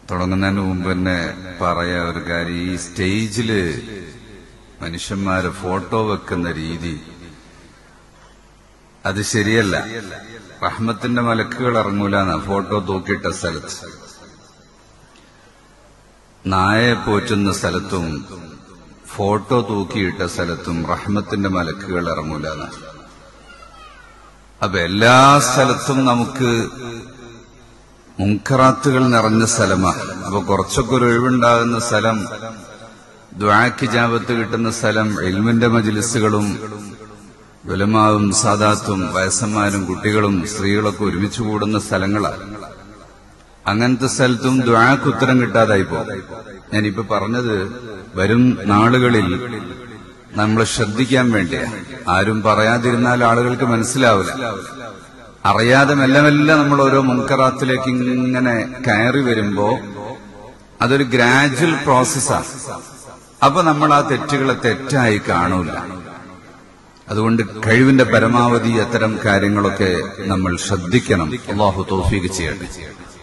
തുടങ്ങുന്നതിന് മുമ്പ് തന്നെ പറയാ ഒരു കാര്യം ഈ സ്റ്റേജില് മനുഷ്യന്മാര് ഫോട്ടോ വെക്കുന്ന രീതി അത് ശരിയല്ല റഹ്മത്തിന്റെ മലക്കുകൾ ഇറങ്ങൂലെന്ന ഫോട്ടോ തൂക്കിയിട്ട സ്ഥലത്ത് നായയെ പോറ്റുന്ന സ്ഥലത്തും ഫോട്ടോ തൂക്കിയിട്ട സ്ഥലത്തും റഹ്മത്തിന്റെ മലക്കുകൾ ഇറങ്ങൂലെന്ന അപ്പൊ എല്ലാ സ്ഥലത്തും നമുക്ക് മുൻകറാത്തുകൾ നിറഞ്ഞ സ്ഥലമാണ് അപ്പൊ കുറച്ചൊക്കെ ഒരു ഒഴിവുണ്ടാകുന്ന സ്ഥലം ദ്വാക്ക് ജാപത്ത് കിട്ടുന്ന സ്ഥലം എൽമിന്റെ മജിലിസുകളും വിലമാവും സാദാത്തും വയസ്സന്മാരും കുട്ടികളും സ്ത്രീകളൊക്കെ ഒരുമിച്ച് കൂടുന്ന സ്ഥലങ്ങളാണ് അങ്ങനത്തെ സ്ഥലത്തും ദ്വാക്ക് ഉത്തരം കിട്ടാതായി പോകും ഞാനിപ്പോ പറഞ്ഞത് വരും നാളുകളിൽ നമ്മൾ ശ്രദ്ധിക്കാൻ വേണ്ടിയാ ആരും പറയാതിരുന്നാൽ ആളുകൾക്ക് മനസ്സിലാവില്ല അറിയാതെ മെല്ലെ മെല്ലെ നമ്മൾ ഓരോ മുൻകറാത്തിലേക്ക് ഇങ്ങനെ കയറി വരുമ്പോ അതൊരു ഗ്രാജുവൽ പ്രോസസ്സാണ് അപ്പൊ നമ്മൾ ആ തെറ്റുകളെ തെറ്റായി കാണൂല അതുകൊണ്ട് കഴിവിന്റെ പരമാവധി അത്തരം കാര്യങ്ങളൊക്കെ നമ്മൾ ശ്രദ്ധിക്കണം അള്ളാഹു തോഫീക്ക് ചെയ്യട്ടെ